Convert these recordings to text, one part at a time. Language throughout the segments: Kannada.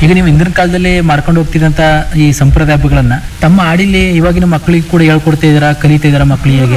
ಈಗ ನೀವು ಹಿಂದಿನ ಕಾಲದಲ್ಲಿ ಮಾಡ್ಕೊಂಡು ಹೋಗ್ತಿದ್ದಂತ ಈ ಸಂಪ್ರದಾಯ ಹಬ್ಬಗಳನ್ನ ತಮ್ಮ ಆಡಿಲಿ ಇವಾಗಿನ ಮಕ್ಕಳಿಗೆ ಕೂಡ ಹೇಳ್ಕೊಡ್ತಾ ಇದಾರ ಕಲಿತಾ ಇದಾರ ಮಕ್ಕಳಿಗೆ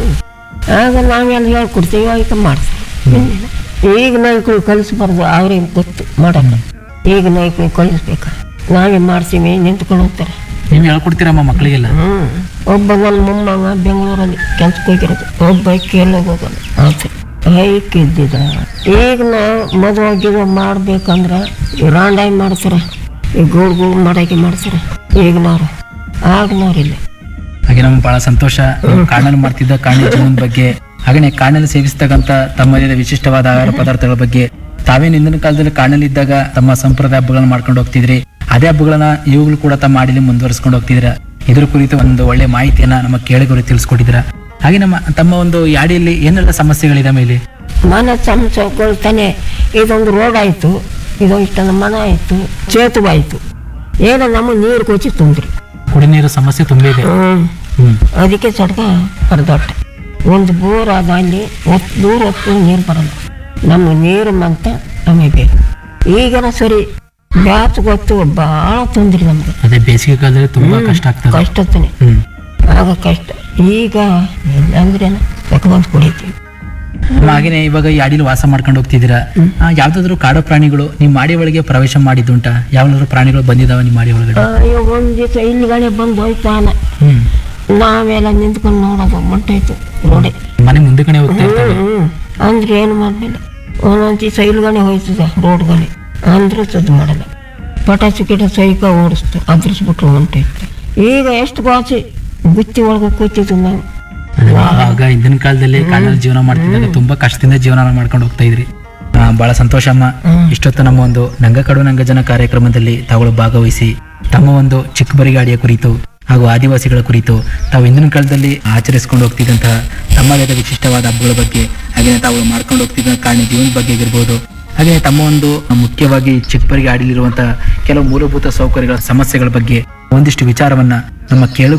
ಆಗ ನಾವೆಲ್ಲ ಹೇಳ್ಕೊಡ್ತೀವಿ ಈಗ ಮಾಡ್ತೀವಿ ಈಗ ನಾಯಕರು ಕಲಿಸ್ಬಾರ್ದು ಅವ್ರಿಗೆ ಗೊತ್ತು ಮಾಡಲ್ಲ ಈಗ ನಾಯಕರು ಕಲಿಸ್ಬೇಕು ನಾವೇ ಮಾಡ್ತೀವಿ ನಿಂತ್ಕೊಂಡು ಹೋಗ್ತಾರೆ ನೀವು ಹೇಳ್ಕೊಡ್ತೀರಮ್ಮ ಮಕ್ಕಳಿಗೆಲ್ಲ ಹ್ಮ್ ಒಬ್ಬ ನನ್ನ ಮೊಮ್ಮಗ ಬೆಂಗಳೂರಲ್ಲಿ ಕೆಲ್ಸಕ್ಕೆ ಹೋಗಿರೋದು ಒಬ್ಬ ಕೇರಳ ಹೋಗೋದು ಆಚೆ ಹೈಕ್ ಇದ್ದಿದ ಈಗ ನಾವು ಮದುವೆ ಗಿದುವೆ ಮಾಡ್ಬೇಕಂದ್ರೆ ಈ ರಾಂಡಾಯಿ ಮಾಡ್ತಾರೆ ಈ ಗೋಳ್ ಗೋಳ್ ಮಾಡಾಕಿ ಮಾಡ್ತಾರೆ ಈಗಿನವ್ರು ಆಗನವ್ರಿಲ್ಲ ಹಾಗೆ ನಮ್ಗೆ ಬಹಳ ಸಂತೋಷ ನೀವು ಕಾಡಲ್ಲಿ ಮಾಡ್ತಿದ್ದ ಕಾಣಿ ಜೀವನದ ಬಗ್ಗೆ ಹಾಗೆ ಕಾಡಲ್ಲಿ ಸೇವಿಸ್ತಕ್ಕಂಥ ತಮ್ಮದೇ ವಿಶಿಷ್ಟವಾದ ಆಹಾರ ಪದಾರ್ಥಗಳ ಬಗ್ಗೆ ತಾವೇನು ಹಿಂದಿನ ಕಾಲದಲ್ಲಿ ಕಾಡಲ್ಲಿ ಇದ್ದಾಗ ತಮ್ಮ ಸಂಪ್ರದಾಯ ಹಬ್ಬಗಳನ್ನ ಮಾಡ್ಕೊಂಡು ಹೋಗ್ತಿದ್ರಿ ಅದೇ ಹಬ್ಬಗಳನ್ನ ಇವಾಗಲೂ ಕೂಡ ತಮ್ಮ ಆಡಿಲಿ ಮುಂದುವರಿಸ್ಕೊಂಡು ಹೋಗ್ತಿದ್ದೀರಾ ಇದ್ರ ಕುರಿತು ಒಂದು ಒಳ್ಳೆ ಮಾಹಿತಿಯನ್ನ ನಮ್ಮ ಕೇಳಿಗರು ತಿಳಿಸ್ಕೊಟ್ಟಿದ್ದೀರಾ ಹಾಗೆ ನಮ್ಮ ತಮ್ಮ ಒಂದು ಯಾಡಿಯಲ್ಲಿ ಏನೆಲ್ಲ ಸಮಸ್ಯೆಗಳಿದೆ ಮೇಲೆ ಮನ ಚಮಚಕೊಳ್ತಾನೆ ಇದೊಂದು ರೋಡ್ ಆಯಿತು ಇದು ಇಷ್ಟೊಂದು ಮನ ಆಯಿತು ಸೇತುವೆ ಆಯಿತು ಏನೋ ನಮ್ಮ ನೀರು ಕೊಚ್ಚಿ ತುಂಬ್ರಿ ಕುಡಿ ನೀರು ಸಮಸ್ಯೆ ತುಂಬಾ ಇದೆ ಹ್ಮ್ ಹ್ಮ್ ಅದಕ್ಕೆ ಚಡ್ಕ ಪರದೊಟ್ಟೆ ಒಂದು ಬೋರ್ ಆದ ಅಲ್ಲಿ ಹೊತ್ತು ದೂರ ಹೊತ್ತು ನೀರು ಬರಲ್ಲ ನಮಗೆ ನೀರು ಮಂತ ನಮಗೆ ಬೇಕು ಈಗನ ಸರಿ ಬ್ಯಾತ್ ಗೊತ್ತು ಭಾಳ ತೊಂದ್ರೆ ನಮ್ಗೆ ಅದೇ ಬೇಸಿಗೆ ಕಾಲದಲ್ಲಿ ತುಂಬಾ ಕಷ್ಟ ಆಗ್ತದೆ ಕಷ್ಟತನೇ ಹ್ಮ್ ಆಗ ಕಷ್ಟ ಈಗ ಇಲ್ಲಾಂದ್ರೇನ ತಗೊಂಡು ಕುಡಿತೀವಿ ಅಮ್ಮ, ಹಾಗೇನೆ ಇವಾಗ ಈ ಅಡಿಲಿ ವಾಸ ಮಾಡ್ಕೊಂಡು ಹೋಗ್ತಿದ್ದೀರಾ ಆ, ಯಾವ್ದಾದ್ರು ಕಾಡು ಪ್ರಾಣಿಗಳು ನಿಮ್ಮ ಮಾಡಿ ಒಳಗೆ ಪ್ರವೇಶ ಮಾಡಿದ್ದುಂಟ ಯಾವ್ದಾದ್ರು ಪ್ರಾಣಿಗಳು ಬಂದಿದಾವ ನಿಮ್ಮ ಮಾಡಿ ಒಳಗಡೆ ಅಯ್ಯೋ ಒಂದು ದಿವಸ ಇಲ್ಲಿಗಡೆ ಬಂದು ಹೋಯ್ತಾನ ಹ್ಮ್ ನಾವೆಲ್ಲ ನಿಂತ್ಕೊಂಡು ನೋಡೋದು ಮುಟ್ಟಾಯ್ತು ರೋಡೆ ಮನೆ ಮುಂದೆ ಕಡೆ ಹೋಗ್ತಾ ಇರ್ತಾವೆ ಹ್ಮ್ ಅಂದ್ರೆ ಏನು ಮಾಡಲಿಲ್ಲ ಒಂದೊಂದು ದಿವಸ ಇಲ್ಗಣೆ ಹೋಯ್ತದ ರೋಡ್ಗಣೆ ಅಂದ್ರೆ ಸುದ್ದಿ ಮಾಡಲ್ಲ ಪಟಾಸು ಗಿಡ ಸೈಕ ಓಡಿಸ್ತು ಅದ್ರಿಸ್ಬಿಟ್ರು ಹೊಂಟೈತೆ ಈಗ ಎಷ್ಟು ಬಾಚಿ ಬುತ್ತಿ ಒಳಗೆ ಕೂತಿದ್ವು ನಾವು ಅದೇ ಆಗ ಹಿಂದಿನ ಕಾಲದಲ್ಲಿ ಕಾಡಲ್ಲಿ ಜೀವನ ಮಾಡ್ತಿದ್ದಾಗ ತುಂಬಾ ಕಷ್ಟದಿಂದ ಜೀವನ ಮಾಡ್ಕೊಂಡು ಹೋಗ್ತಾ ಇದ್ರಿ ಆ, ಬಹಳ ಸಂತೋಷ ಅಮ್ಮ ಇಷ್ಟೊತ್ತು ನಮ್ಮ ಒಂದು ನಂಗ ಕಡು ನಂಗ ಜನ ಕಾರ್ಯಕ್ರಮದಲ್ಲಿ ತಾವುಗಳು ಭಾಗವಹಿಸಿ ತಮ್ಮ ಒಂದು ಚಿಕ್ಕಬರಿಗಾಡಿಯ ಕುರಿತು ಹಾಗೂ ಆದಿವಾಸಿಗಳ ಕುರಿತು ತಾವು ಹಿಂದಿನ ಕಾಲದಲ್ಲಿ ಆಚರಿಸ್ಕೊಂಡು ಹೋಗ್ತಿದ್ದಂತಹ ತಮ್ಮದೇ ಆದ ವಿಶಿಷ್ಟವಾದ ಹಬ್ಬಗಳ ಬಗ್ಗೆ ಹಾಗೆ ತಾವು ಮಾಡ್ಕೊಂಡು ಹೋಗ್ತಿದ್ದ ಕಾರಣ ಜೀವನದ ಬಗ್ಗೆ ಆಗಿರ್ಬೋದು ಹಾಗೆ ತಮ್ಮ ಒಂದು ಮುಖ್ಯವಾಗಿ ಚಿಕ್ಕಬರಿಗೆ ಆಡಿಲಿರುವಂತಹ ಕೆಲವು ಮೂಲಭೂತ ಸೌಕರ್ಯಗಳ ಸಮಸ್ಯೆಗಳ ಬಗ್ಗೆ ಒಂದಿಷ್ಟು ವಿಚಾರವನ್ನ ನಮ್ಮ ಕೇಳು